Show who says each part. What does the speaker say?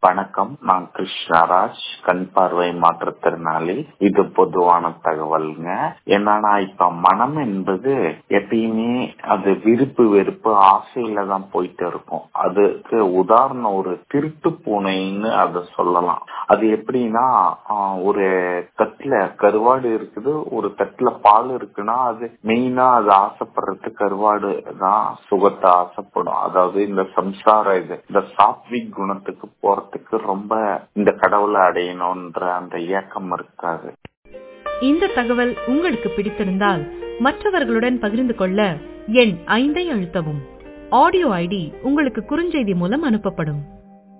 Speaker 1: வணக்கம் நான் கிருஷ்ணராஜ் கண் பார்வை மாற்றுத்திறனாளி இது பொதுவான தகவல்ங்க என்னன்னா இப்ப மனம் என்பது எப்பயுமே அது விருப்பு வெறுப்பு ஆசையில தான் போயிட்டு இருக்கும் அதுக்கு உதாரணம் ஒரு திருட்டு பூனைன்னு அதை சொல்லலாம் அது எப்படின்னா ஆஹ், ஒரு தட்டுல கருவாடு இருக்குது ஒரு தட்டுல பால் இருக்குன்னா அது மெயினா அது ஆசைப்படுறது கருவாடு தான் சுகத்தை ஆசைப்படும் அதாவது இந்த சம்சார இது இந்த சாத்விக் குணத்துக்கு போறதுக்கு ரொம்ப இந்த கடவுளை அடையணும்ன்ற அந்த ஏக்கம் இருக்காது
Speaker 2: இந்த தகவல் உங்களுக்கு பிடித்திருந்தால் மற்றவர்களுடன் பகிர்ந்து கொள்ள எண் ஐந்தை அழுத்தவும் ஆடியோ ஐடி உங்களுக்கு குறுஞ்செய்தி மூலம் அனுப்பப்படும்